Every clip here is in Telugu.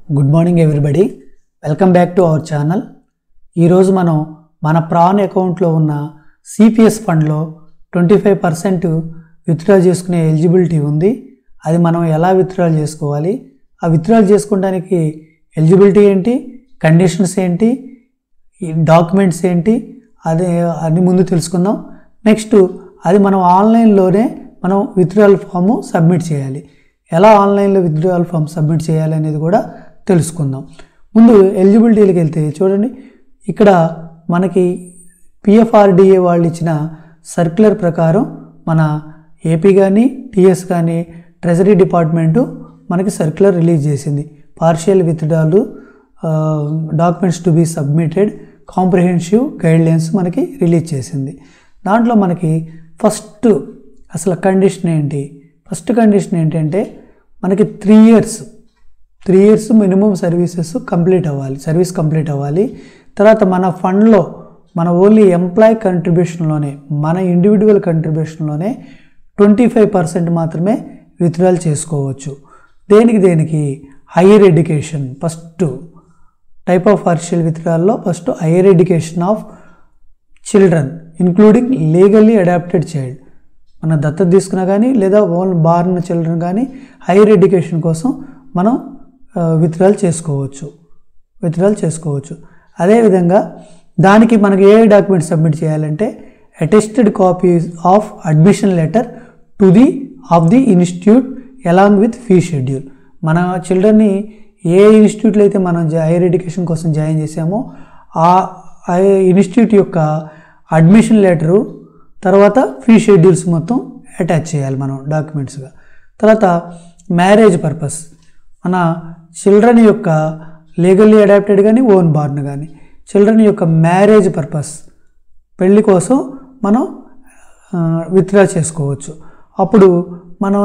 good morning everybody welcome back to our channel ఈరోజు మనం మన ప్రాన్ అకౌంట్లో ఉన్న సిపిఎస్ ఫండ్లో ట్వంటీ ఫైవ్ పర్సెంట్ విత్డ్రా చేసుకునే ఎలిజిబిలిటీ ఉంది అది మనం ఎలా విత్డ్రా చేసుకోవాలి ఆ విత్డ్రా చేసుకోవడానికి ఎలిజిబిలిటీ ఏంటి కండిషన్స్ ఏంటి ఈ డాక్యుమెంట్స్ ఏంటి అదే అన్ని ముందు తెలుసుకుందాం నెక్స్ట్ అది మనం ఆన్లైన్లోనే మనం విత్డ్రాల్ ఫామ్ సబ్మిట్ చేయాలి ఎలా ఆన్లైన్లో విత్డ్రాల్ ఫామ్ సబ్మిట్ చేయాలి అనేది కూడా తెలుసుకుందాం ముందు ఎలిజిబిలిటీలకు వెళ్తే చూడండి ఇక్కడ మనకి పిఎఫ్ఆర్డిఏ వాళ్ళు ఇచ్చిన సర్క్యులర్ ప్రకారం మన ఏపీ కానీ టిఎస్ కానీ ట్రెజరీ డిపార్ట్మెంటు మనకి సర్క్యులర్ రిలీజ్ చేసింది partial withdrawal documents to be submitted comprehensive guidelines మనకి రిలీజ్ చేసింది దాంట్లో మనకి ఫస్ట్ అసలు కండిషన్ ఏంటి ఫస్ట్ కండిషన్ ఏంటంటే మనకి three years three years minimum services complete అవ్వాలి సర్వీస్ కంప్లీట్ అవ్వాలి తర్వాత మన ఫండ్లో మన ఓన్లీ ఎంప్లాయ్ కంట్రిబ్యూషన్లోనే మన ఇండివిజువల్ కంట్రిబ్యూషన్లోనే ట్వంటీ ఫైవ్ పర్సెంట్ మాత్రమే విత్డ్రాల్ చేసుకోవచ్చు దేనికి దేనికి higher education first type of partial విత్డ్రాల్లో first higher education of children including legally adopted child మన దత్తత తీసుకున్నా కానీ లేదా ఓన్ బార్న్ చిల్డ్రన్ కానీ హైయర్ ఎడ్యుకేషన్ కోసం మనం విత్డ్రాల్ చేసుకోవచ్చు విత్డ్రాల్ చేసుకోవచ్చు అదేవిధంగా దానికి మనకి ఏ డాక్యుమెంట్ సబ్మిట్ చేయాలంటే attested copy of admission letter to the of the institute along with fee schedule మన చిల్డ్రన్ని ఏ ఇన్స్టిట్యూట్లో అయితే మనం హైయర్ ఎడ్యుకేషన్ కోసం జాయిన్ చేసామో ఆ ఆ ఇన్స్టిట్యూట్ యొక్క అడ్మిషన్ లెటరు తర్వాత ఫీ షెడ్యూల్స్ మొత్తం అటాచ్ చేయాలి మనం డాక్యుమెంట్స్గా తర్వాత మ్యారేజ్ పర్పస్ మన చిల్డ్రన్ యొక్క లీగల్లీ అడాప్టెడ్ కానీ ఓన్ బార్న్ కానీ చిల్డ్రన్ యొక్క మ్యారేజ్ పర్పస్ పెళ్లి కోసం మనం విత్డ్రా చేసుకోవచ్చు అప్పుడు మనం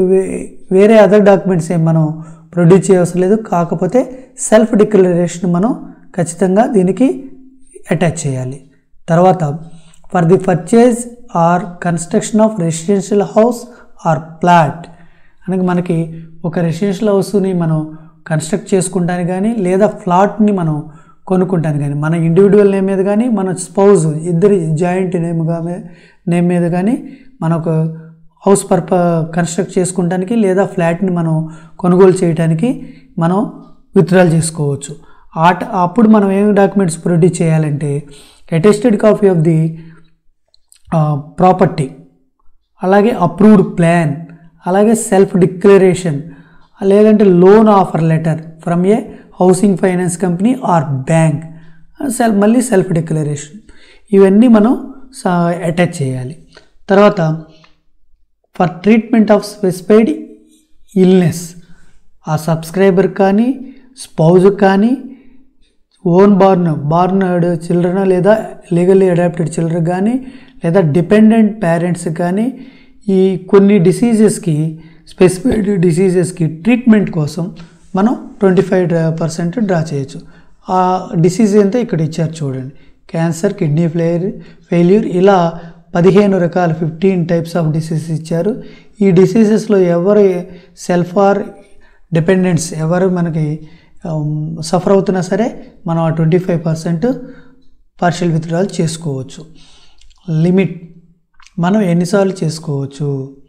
వేరే అదర్ డాక్యుమెంట్స్ ఏం మనం ప్రొడ్యూస్ చేయవసరం లేదు కాకపోతే సెల్ఫ్ డిక్లరేషన్ మనం ఖచ్చితంగా దీనికి అటాచ్ చేయాలి తర్వాత for the purchase or construction of residential house or plot అనగా మనకి ఒక రెసిడెన్షియల్ హౌస్ని మనం కన్స్ట్రక్ట్ చేసుకుంటానికి కానీ లేదా ఫ్లాట్ని మనం కొనుక్కుంటానికి కానీ మన ఇండివిజువల్ నేమ్ మీద కానీ మన స్పౌజ్ ఇద్దరి జాయింట్ నేమ్గా నేమ్ మీద కానీ మనకు హౌస్ పర్ప కన్స్ట్రక్ట్ చేసుకుంటానికి లేదా ఫ్లాట్ని మనం కొనుగోలు చేయడానికి మనం విత్డ్రాల్ చేసుకోవచ్చు ఆట అప్పుడు మనం ఏం డాక్యుమెంట్స్ ప్రొడ్యూస్ చేయాలంటే attested copy of the property అలాగే అప్రూవ్డ్ ప్లాన్ అలాగే సెల్ఫ్ డిక్లరేషన్ లేదంటే loan offer letter from a housing finance company or bank సెల్ మళ్ళీ సెల్ఫ్ డిక్లరేషన్ ఇవన్నీ మనం అటాచ్ చేయాలి తర్వాత for treatment of specified illness ఆ సబ్స్క్రైబర్ కానీ స్పౌజ్ కానీ ఓన్ బార్న్ బార్న్ చిల్డ్రన్ లేదా లీగల్లీ అడాప్టెడ్ చిల్డ్రన్ కానీ లేదా డిపెండెంట్ పేరెంట్స్ కానీ ఈ కొన్ని డిసీజెస్కి స్పెసిఫైడ్ డిసీజెస్కి ట్రీట్మెంట్ కోసం మనం ట్వంటీ ఫైవ్ పర్సెంట్ డ్రా చేయొచ్చు ఆ డిసీజ్ ఎంత ఇక్కడ ఇచ్చారు చూడండి క్యాన్సర్ కిడ్నీ ఫ్లేర్ ఫెయిల్యూర్ ఇలా పదిహేను రకాల ఫిఫ్టీన్ టైప్స్ ఆఫ్ డిసీజెస్ ఇచ్చారు ఈ డిసీజెస్లో ఎవరు సెల్ఫ్ ఆర్ డిపెండెంట్స్ ఎవరు మనకి సఫర్ అవుతున్నా సరే మనం ఆ twenty five percent partial withdrawal చేసుకోవచ్చు లిమిట్ మనం ఎన్నిసార్లు చేసుకోవచ్చు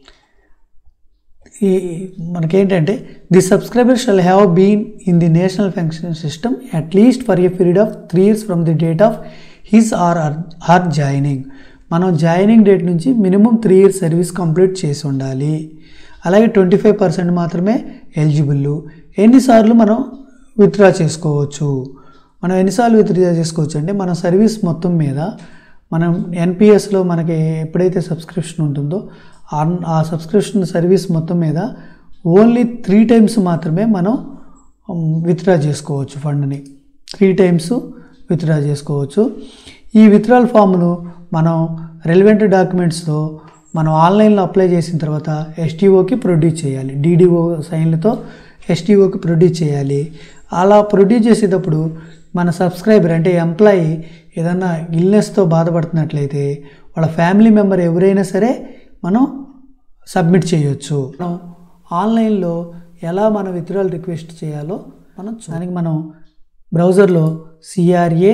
ఈ మనకేంటంటే the subscriber shall have been in the national pension system at least for a period of three years from the date of his or or joining మనం జాయినింగ్ డేట్ నుంచి minimum three years service complete చేసి ఉండాలి అలాగే ట్వంటీ ఫైవ్ పర్సెంట్ మాత్రమే ఎలిజిబుల్ ఎన్నిసార్లు మనం విత్డ్రా చేసుకోవచ్చు మనం ఎన్నిసార్లు విత్డ్రా చేసుకోవచ్చు అంటే మన సర్వీస్ మొత్తం మీద మనం ఎన్పిఎస్లో మనకి ఎప్పుడైతే సబ్స్క్రిప్షన్ ఉంటుందో ఆ సబ్స్క్రిప్షన్ సర్వీస్ మొత్తం మీద ఓన్లీ త్రీ టైమ్స్ మాత్రమే మనం విత్డ్రా చేసుకోవచ్చు ఫండ్ని త్రీ టైమ్స్ విత్డ్రా చేసుకోవచ్చు ఈ విత్డ్రాల్ ఫామ్ను మనం రెలివెంట్ డాక్యుమెంట్స్తో మనం ఆన్లైన్లో అప్లై చేసిన తర్వాత ఎస్టీఓకి ప్రొడ్యూస్ చేయాలి డీడీఓ సైన్లతో ఎస్టీఓకి ప్రొడ్యూస్ చేయాలి అలా ప్రొడ్యూస్ చేసేటప్పుడు మన సబ్స్క్రైబర్ అంటే ఎంప్లాయీ ఏదన్నా ఇల్నెస్తో బాధపడుతున్నట్లయితే వాళ్ళ ఫ్యామిలీ మెంబర్ ఎవరైనా సరే మనం సబ్మిట్ చేయొచ్చు మనం ఆన్లైన్లో ఎలా మనం విత్డ్రాల్ రిక్వెస్ట్ చేయాలో మనం దానికి మనం బ్రౌజర్లో CRA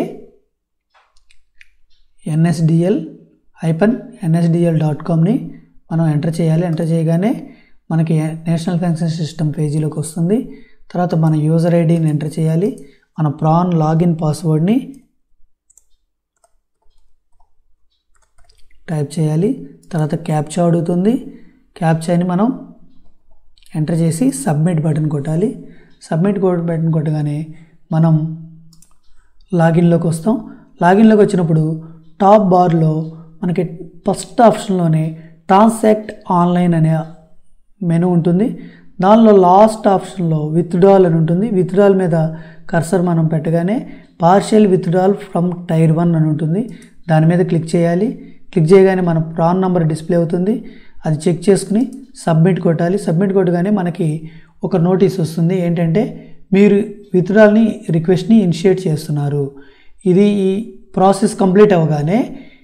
NSDL hyphen NSDL dot కామ్ని మనం ఎంటర్ చేయాలి ఎంటర్ చేయగానే మనకి నేషనల్ పెన్షన్ సిస్టమ్ పేజీలోకి వస్తుంది తర్వాత మన యూజర్ ఐడిని ఎంటర్ చేయాలి మన ప్రాన్ లాగిన్ పాస్వర్డ్ని టైప్ చేయాలి తర్వాత క్యాప్చా అడుగుతుంది క్యాప్చాని మనం ఎంటర్ చేసి సబ్మిట్ బటన్ కొట్టాలి సబ్మిట్ బటన్ కొట్టగానే మనం లాగిన్లోకి వస్తాం లాగిన్లోకి వచ్చినప్పుడు టాప్ బార్లో మనకి ఫస్ట్ ఆప్షన్లోనే ట్రాన్సాక్ట్ ఆన్లైన్ అనే మెనూ ఉంటుంది దానిలో లాస్ట్ ఆప్షన్లో విత్డ్రాల్ అని ఉంటుంది విత్డ్రాల్ మీద కర్సర్ మనం పెట్టగానే partial withdrawal from tier one అని ఉంటుంది దాని మీద క్లిక్ చేయాలి క్లిక్ చేయగానే మన ప్రాన్ నెంబర్ డిస్ప్లే అవుతుంది అది చెక్ చేసుకుని సబ్మిట్ కొట్టాలి సబ్మిట్ కొట్టగానే మనకి ఒక నోటీస్ వస్తుంది ఏంటంటే మీరు విత్డ్రాల్ని రిక్వెస్ట్ని ఇనిషియేట్ చేస్తున్నారు ఇది ఈ ప్రాసెస్ కంప్లీట్ అవ్వగానే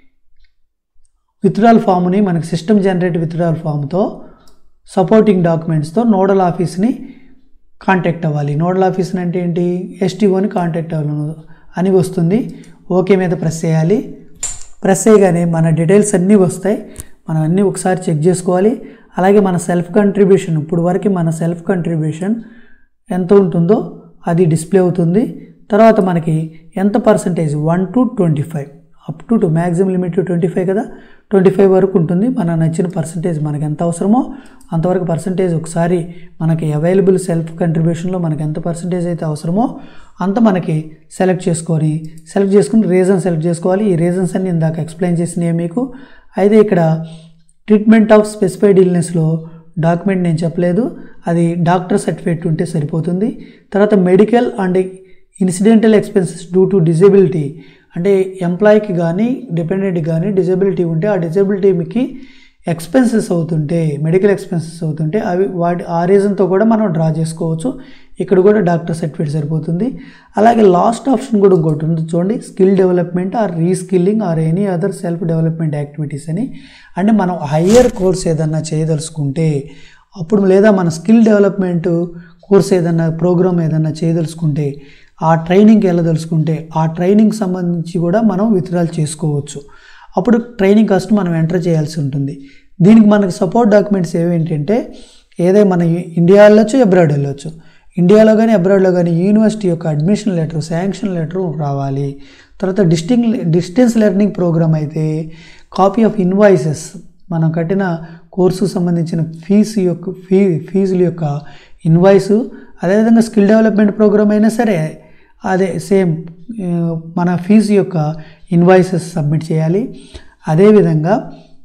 విత్డ్రాల్ ఫామ్ని మనకి సిస్టమ్ జనరేట్ విత్డ్రాల్ ఫామ్తో సపోర్టింగ్ డాక్యుమెంట్స్తో నోడల్ ఆఫీస్ని కాంటాక్ట్ అవ్వాలి నోడల్ ఆఫీస్ అంటే ఏంటి ఎస్టీఓని కాంటాక్ట్ అవ్వాలి అని వస్తుంది ఓకే మీద ప్రెస్ చేయాలి ప్రెస్ చేయగానే మన డీటెయిల్స్ అన్నీ వస్తాయి మనం అన్నీ ఒకసారి చెక్ చేసుకోవాలి అలాగే మన సెల్ఫ్ కంట్రిబ్యూషన్ ఇప్పుడు వరకు మన సెల్ఫ్ కంట్రిబ్యూషన్ ఎంత ఉంటుందో అది డిస్ప్లే అవుతుంది తర్వాత మనకి ఎంత percentage one to twenty five up to to maximum limit twenty five కదా ట్వంటీ ఫైవ్ వరకు ఉంటుంది మన నచ్చిన పర్సంటేజ్ మనకి ఎంత అవసరమో అంతవరకు పర్సంటేజ్ ఒకసారి మనకి అవైలబుల్ సెల్ఫ్ కంట్రిబ్యూషన్లో మనకి ఎంత పర్సంటేజ్ అయితే అవసరమో అంత మనకి సెలెక్ట్ చేసుకొని సెలెక్ట్ చేసుకుని రీజన్ సెలెక్ట్ చేసుకోవాలి ఈ రీజన్స్ అన్ని ఇందాక ఎక్స్ప్లెయిన్ చేసినాయి మీకు అయితే ఇక్కడ ట్రీట్మెంట్ ఆఫ్ స్పెసిఫైడ్ ఇల్నెస్లో డాక్యుమెంట్ నేను చెప్పలేదు అది డాక్టర్ సర్టిఫికేట్ ఉంటే సరిపోతుంది తర్వాత medical and incidental expenses due to disability అంటే ఎంప్లాయీకి కానీ డిపెండెంట్కి కానీ డిజబిలిటీ ఉంటే ఆ డిజబిలిటీకి ఎక్స్పెన్సెస్ అవుతుంటే మెడికల్ ఎక్స్పెన్సెస్ అవుతుంటే అవి వాటి ఆ రీజన్తో కూడా మనం డ్రా చేసుకోవచ్చు ఇక్కడ కూడా డాక్టర్ సర్టిఫికేట్ సరిపోతుంది అలాగే లాస్ట్ ఆప్షన్ కూడా ఇంకోటి ఉంది చూడండి skill development or reskilling or any other self development activities అని అంటే మనం హయ్యర్ కోర్స్ ఏదన్నా చేయదలుచుకుంటే అప్పుడు లేదా మన స్కిల్ డెవలప్మెంట్ కోర్స్ ఏదన్నా ప్రోగ్రామ్ ఏదన్నా చేయదలుచుకుంటే ఆ ట్రైనింగ్కి వెళ్ళదలుచుకుంటే ఆ ట్రైనింగ్ సంబంధించి కూడా మనం విత్డ్రాల్ చేసుకోవచ్చు అప్పుడు ట్రైనింగ్ కాస్ట్ మనం ఎంటర్ చేయాల్సి ఉంటుంది దీనికి మనకు సపోర్ట్ డాక్యుమెంట్స్ ఏవేంటంటే ఏదైనా మన ఇండియా వెళ్ళొచ్చు అబ్రాడ్ వెళ్ళొచ్చు ఇండియాలో కానీ అబ్రాడ్లో కానీ యూనివర్సిటీ యొక్క అడ్మిషన్ లెటర్ శాంక్షన్ లెటర్ రావాలి తర్వాత డిస్టింగ్ డిస్టెన్స్ లెర్నింగ్ ప్రోగ్రామ్ అయితే కాపీ ఆఫ్ ఇన్వాయిసెస్ మనం కట్టిన కోర్సుకు సంబంధించిన ఫీజు యొక్క ఫీ ఫీజుల యొక్క ఇన్వాయిస్ అదేవిధంగా స్కిల్ డెవలప్మెంట్ ప్రోగ్రామ్ అయినా సరే అదే సేమ్ మన ఫీజు యొక్క ఇన్వాయిసెస్ సబ్మిట్ చేయాలి అదేవిధంగా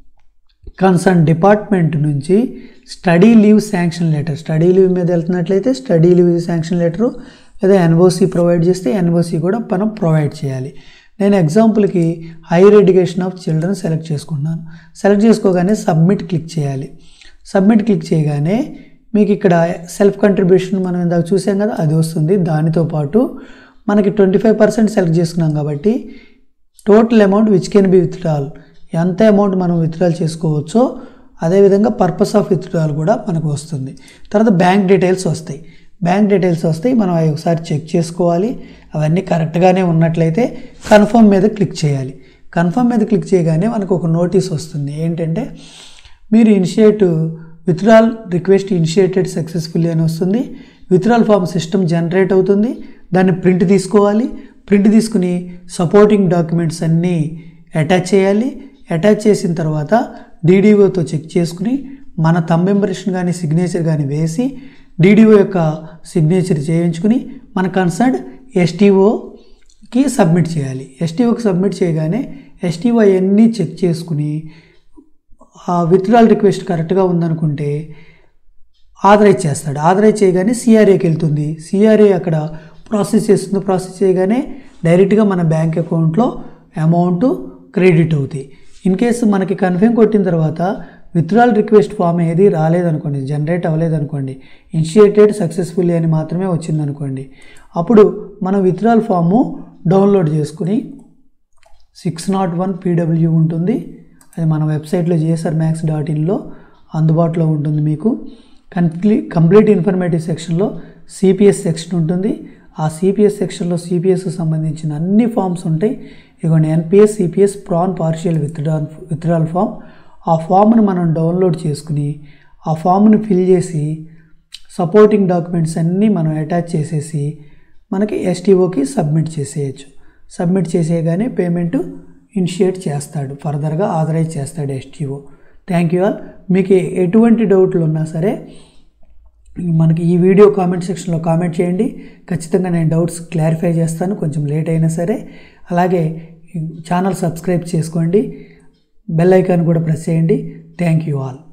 కన్సర్న్ డిపార్ట్మెంట్ నుంచి study leave sanction letter study leave మీద వెళ్తున్నట్లయితే స్టడీ లీవ్ శాంక్షన్ లెటరు లేదా ఎన్ఓసి ప్రొవైడ్ చేస్తే ఎన్ఓసి కూడా మనం ప్రొవైడ్ చేయాలి నేను ఎగ్జాంపుల్కి higher education of children select చేసుకున్నాను సెలెక్ట్ చేసుకోగానే సబ్మిట్ క్లిక్ చేయాలి సబ్మిట్ క్లిక్ చేయగానే మీకు ఇక్కడ సెల్ఫ్ కంట్రిబ్యూషన్ మనం ఇందాక చూసాం కదా అది వస్తుంది దానితో పాటు మనకి ట్వంటీ ఫైవ్ పర్సెంట్ సెలెక్ట్ చేసుకున్నాం కాబట్టి total amount which can be withdrawal ఎంత అమౌంట్ మనం విత్డ్రాల్ చేసుకోవచ్చో అదేవిధంగా పర్పస్ ఆఫ్ విత్డ్రాల్ కూడా మనకు వస్తుంది తర్వాత బ్యాంక్ డీటెయిల్స్ వస్తాయి బ్యాంక్ డీటెయిల్స్ వస్తాయి మనం అవి ఒకసారి చెక్ చేసుకోవాలి అవన్నీ కరెక్ట్గానే ఉన్నట్లయితే కన్ఫర్మ్ మీద క్లిక్ చేయాలి కన్ఫర్మ్ మీద క్లిక్ చేయగానే మనకు ఒక నోటీస్ వస్తుంది ఏంటంటే మీరు initiate withdrawal request initiated successfully అని వస్తుంది విత్డ్రాల్ ఫామ్ సిస్టమ్ జనరేట్ అవుతుంది దాన్ని ప్రింట్ తీసుకోవాలి ప్రింట్ తీసుకుని సపోర్టింగ్ డాక్యుమెంట్స్ అన్నీ అటాచ్ చేయాలి అటాచ్ చేసిన తర్వాత డీడీఓతో చెక్ చేసుకుని మన థంబ్ ఇంప్రెషన్ కానీ సిగ్నేచర్ కానీ వేసి డీడీఓ యొక్క సిగ్నేచర్ చేయించుకుని మన కన్సర్న్ ఎస్టీఓకి సబ్మిట్ చేయాలి ఎస్టీఓకి సబ్మిట్ చేయగానే ఎస్టీఓ అవన్నీ చెక్ చేసుకుని ఆ విత్డ్రాల్ రిక్వెస్ట్ కరెక్ట్గా ఉందనుకుంటే ఆథరైజ్ చేస్తాడు ఆథరైజ్ చేయగానే సిఆర్ఏకి వెళ్తుంది సిఆర్ఏ అక్కడ ప్రాసెస్ చేస్తుంది ప్రాసెస్ చేయగానే డైరెక్ట్గా మన బ్యాంక్ అకౌంట్లో అమౌంట్ క్రెడిట్ అవుతాయి ఇన్ కేసు మనకి కన్ఫర్మ్ కొట్టిన తర్వాత విత్డ్రాల్ రిక్వెస్ట్ ఫామ్ ఏది రాలేదనుకోండి జనరేట్ అవ్వలేదనుకోండి ఇనిషియేటెడ్ సక్సెస్ఫుల్లీ అని మాత్రమే వచ్చిందనుకోండి అప్పుడు మనం విత్డ్రాల్ ఫాము డౌన్లోడ్ చేసుకుని సిక్స్ నాట్ వన్ పీడబ్ల్యూ ఉంటుంది అది మన వెబ్సైట్లో జిఎస్ఆర్ మ్యాక్స్ డాట్ ఇన్లో అందుబాటులో ఉంటుంది మీకు కంప్లీట్ కంప్లీట్ ఇన్ఫర్మేటివ్ సెక్షన్లో సిపిఎస్ సెక్షన్ ఉంటుంది ఆ సిపిఎస్ సెక్షన్లో సిపిఎస్కి సంబంధించిన అన్ని ఫామ్స్ ఉంటాయి ఇదిగోండి NPS CPS PRAN partial withdrawal withdrawal form ఆ ఫామ్ని మనం డౌన్లోడ్ చేసుకుని ఆ ఫామ్ని ఫిల్ చేసి సపోర్టింగ్ డాక్యుమెంట్స్ అన్నీ మనం అటాచ్ చేసేసి మనకి ఎస్టీఓకి సబ్మిట్ చేసేయచ్చు సబ్మిట్ చేసేయగానే పేమెంట్ ఇనిషియేట్ చేస్తాడు ఫర్దర్గా ఆథరైజ్ చేస్తాడు ఎస్టీఓ థ్యాంక్ యూ ఆల్ మీకు ఎటువంటి డౌట్లు ఉన్నా సరే మనకి ఈ వీడియో కామెంట్ సెక్షన్లో కామెంట్ చేయండి ఖచ్చితంగా నేను డౌట్స్ క్లారిఫై చేస్తాను కొంచెం లేట్ అయినా సరే అలాగే ఛానల్ సబ్స్క్రైబ్ చేసుకోండి బెల్ ఐకాన్ కూడా ప్రెస్ చేయండి థ్యాంక్ యూ ఆల్